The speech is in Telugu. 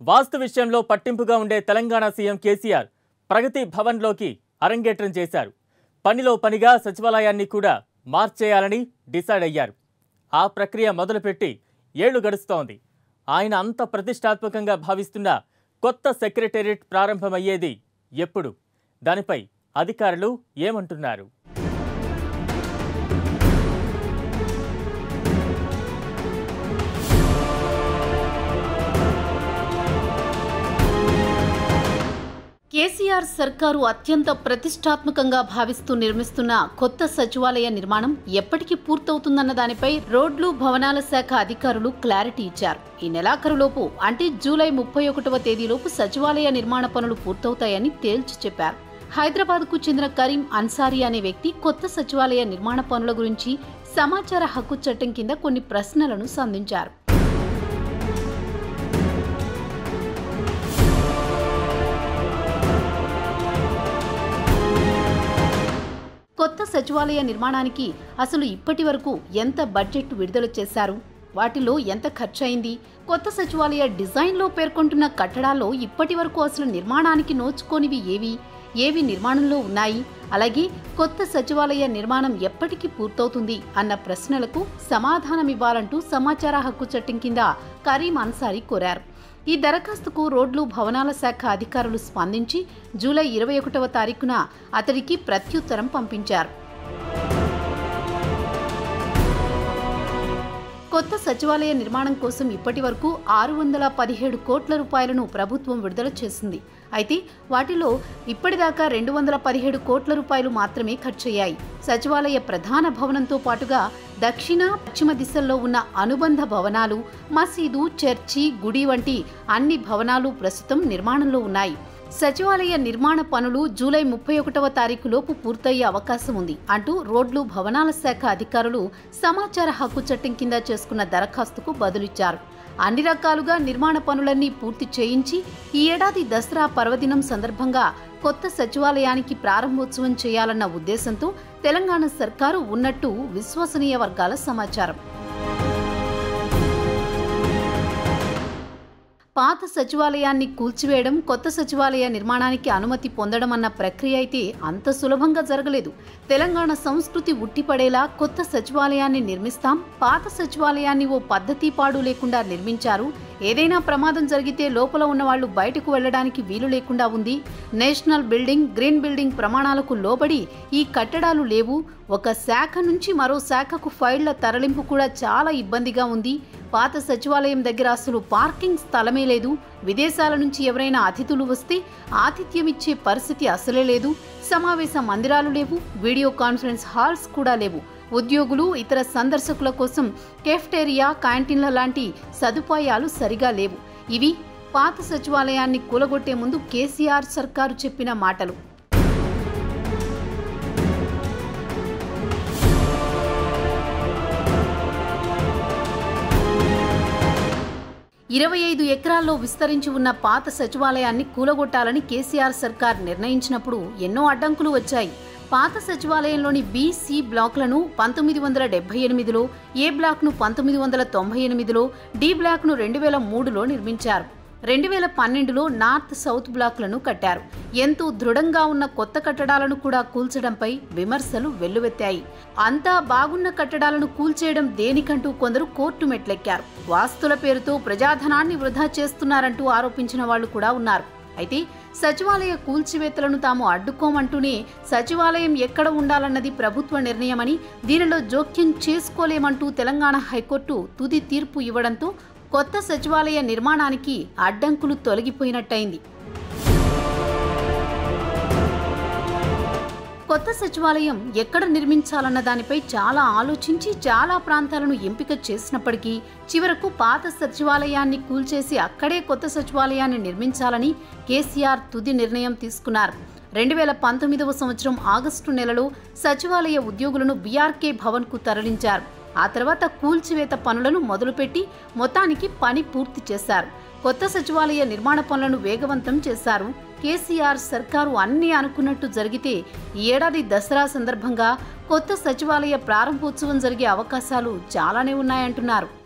వాస్తు విషయంలో పట్టింపుగా ఉండే తెలంగాణ సీఎం కేసీఆర్ ప్రగతి భవన్లోకి అరంగేట్రం చేశారు పనిలో పనిగా సచివాలయాన్ని కూడా మార్చేయాలని డిసైడ్ అయ్యారు ఆ ప్రక్రియ మొదలుపెట్టి ఏళ్లు గడుస్తోంది ఆయన అంత ప్రతిష్టాత్మకంగా భావిస్తున్న కొత్త సెక్రటేరియట్ ప్రారంభమయ్యేది ఎప్పుడు దానిపై అధికారులు ఏమంటున్నారు కేసీఆర్ సర్కారు అత్యంత ప్రతిష్టాత్మకంగా భావిస్తూ నిర్మిస్తున్న కొత్త సచివాలయ నిర్మాణం ఎప్పటికి పూర్తవుతుందన్న దానిపై రోడ్లు భవనాల శాఖ అధికారులు క్లారిటీ ఇచ్చారు ఈ నెలాఖరులోపు అంటే జూలై ముప్పై ఒకటవ తేదీలోపు సచివాలయ నిర్మాణ పనులు పూర్తవుతాయని తేల్చి చెప్పారు హైదరాబాద్కు చెందిన కరీం అన్సారీ అనే వ్యక్తి కొత్త సచివాలయ నిర్మాణ పనుల గురించి సమాచార హక్కు చట్టం కింద కొన్ని ప్రశ్నలను సంధించారు కొత్త సచివాలయ నిర్మాణానికి అసలు ఇప్పటి వరకు ఎంత బడ్జెట్ విడుదల చేశారు వాటిలో ఎంత ఖర్చయింది కొత్త సచివాలయ డిజైన్లో పేర్కొంటున్న కట్టడాల్లో ఇప్పటి వరకు అసలు నిర్మాణానికి నోచుకోనివి ఏవి ఏవి నిర్మాణంలో ఉన్నాయి అలాగే కొత్త సచివాలయ నిర్మాణం ఎప్పటికి పూర్తవుతుంది అన్న ప్రశ్నలకు సమాధానమివ్వాలంటూ సమాచార హక్కు చట్టం కింద కరీం అన్సారీ కోరారు ఈ దరఖాస్తుకు రోడ్లు భవనాల శాఖ అధికారులు స్పందించి జూలై ఇరవై ఒకటవ తారీఖున అతడికి ప్రత్యుత్తరం పంపించారు కొత్త సచివాలయ నిర్మాణం కోసం ఇప్పటి వరకు ఆరు వందల పదిహేడు కోట్ల రూపాయలను ప్రభుత్వం విడుదల చేసింది అయితే వాటిలో ఇప్పటిదాకా రెండు వందల పదిహేడు కోట్ల రూపాయలు మాత్రమే ఖర్చయ్యాయి సచివాలయ ప్రధాన భవనంతో పాటుగా దక్షిణ పశ్చిమ దిశల్లో ఉన్న అనుబంధ భవనాలు మసీదు చర్చి గుడి వంటి అన్ని భవనాలు ప్రస్తుతం నిర్మాణంలో ఉన్నాయి సచివాలయ నిర్మాణ పనులు జూలై ముప్పై ఒకటవ తారీఖు లోపు పూర్తయ్యే అవకాశం ఉంది అంటూ రోడ్లు భవనాల శాఖ అధికారులు సమాచార హక్కు చట్టం కింద చేసుకున్న దరఖాస్తుకు బదులిచ్చారు అన్ని రకాలుగా నిర్మాణ పనులన్నీ పూర్తి చేయించి ఈ ఏడాది దసరా పర్వదినం సందర్భంగా కొత్త సచివాలయానికి ప్రారంభోత్సవం చేయాలన్న ఉద్దేశంతో తెలంగాణ సర్కారు ఉన్నట్టు విశ్వసనీయ వర్గాల సమాచారం పాత సచివాలయాన్ని కూల్చివేయడం కొత్త సచివాలయ నిర్మాణానికి అనుమతి పొందడం అన్న ప్రక్రియ అయితే అంత సులభంగా జరగలేదు తెలంగాణ సంస్కృతి ఉట్టిపడేలా కొత్త సచివాలయాన్ని నిర్మిస్తాం పాత సచివాలయాన్ని ఓ పద్ధతి పాడు లేకుండా నిర్మించారు ఏదైనా ప్రమాదం జరిగితే లోపల ఉన్న వాళ్ళు బయటకు వెళ్లడానికి వీలు లేకుండా ఉంది నేషనల్ బిల్డింగ్ గ్రీన్ బిల్డింగ్ ప్రమాణాలకు లోబడి ఈ కట్టడాలు లేవు ఒక శాఖ నుంచి మరో శాఖకు ఫైళ్ల తరలింపు కూడా చాలా ఇబ్బందిగా ఉంది పాత సచివాలయం దగ్గర అసలు పార్కింగ్ స్థలమే లేదు విదేశాల నుంచి ఎవరైనా అతిథులు వస్తే ఆతిథ్యం ఇచ్చే పరిస్థితి అసలే లేదు సమావేశ మందిరాలు లేవు వీడియో కాన్ఫరెన్స్ హాల్స్ కూడా లేవు ఉద్యోగులు ఇతర సందర్శకుల కోసం కెఫ్టేరియా క్యాంటీన్ల లాంటి సదుపాయాలు సరిగా లేవు ఇవి పాత సచివాలయాన్ని కూలగొట్టే ముందు కేసీఆర్ సర్కారు చెప్పిన మాటలు ఇరవై ఐదు ఎకరాల్లో విస్తరించి ఉన్న పాత సచివాలయాన్ని కూలగొట్టాలని కేసీఆర్ సర్కార్ నిర్ణయించినప్పుడు ఎన్నో అడ్డంకులు వచ్చాయి పాత సచివాలయంలోని బి సి బ్లాక్లను పంతొమ్మిది వందల డెబ్బై ఎనిమిదిలో ఏ బ్లాక్ను పంతొమ్మిది వందల తొంభై ఎనిమిదిలో డి బ్లాక్ను రెండు వేల మూడులో నిర్మించారు రెండు వేల పన్నెండులో నార్త్ సౌత్ బ్లాక్లను కట్టారు ఎంతో దృఢంగా ఉన్న కొత్త కట్టడాలను కూడా కూల్చడంపై విమర్శలు వెల్లువెత్తాయి అంతా బాగున్న కట్టడాలను కూల్చేయడం దేనికంటూ కొందరు కోర్టు మెట్లెక్కారు వాస్తుల పేరుతో ప్రజాధనాన్ని వృధా చేస్తున్నారంటూ ఆరోపించిన వాళ్ళు కూడా ఉన్నారు అయితే సచివాలయ కూల్చివేతలను తాము అడ్డుకోమంటూనే సచివాలయం ఎక్కడ ఉండాలన్నది ప్రభుత్వ నిర్ణయమని దీనిలో జోక్యం చేసుకోలేమంటూ తెలంగాణ హైకోర్టు తుది తీర్పు ఇవ్వడంతో కొత్త సచివాలయ నిర్మాణానికి అడ్డంకులు తొలగిపోయినట్టయింది కొత్త సచివాలయం ఎక్కడ నిర్మించాలన్న దానిపై చాలా ఆలోచించి చాలా ప్రాంతాలను ఎంపిక చేసినప్పటికీ చివరకు పాత సచివాలయాన్ని కూల్చేసి అక్కడే కొత్త సచివాలయాన్ని నిర్మించాలని కేసీఆర్ తుది నిర్ణయం తీసుకున్నారు రెండు వేల పంతొమ్మిదవ సంవత్సరం ఆగస్టు నెలలో సచివాలయ ఉద్యోగులను బీఆర్కే భవన్కు తరలించారు ఆ తర్వాత కూల్చివేత పనులను మొదలుపెట్టి మొత్తానికి పని పూర్తి చేశారు కొత్త సచివాలయ నిర్మాణ పనులను వేగవంతం చేశారు కేసీఆర్ సర్కారు అన్ని అనుకున్నట్టు జరిగితే ఈ ఏడాది దసరా సందర్భంగా కొత్త సచివాలయ ప్రారంభోత్సవం జరిగే అవకాశాలు చాలానే ఉన్నాయంటున్నారు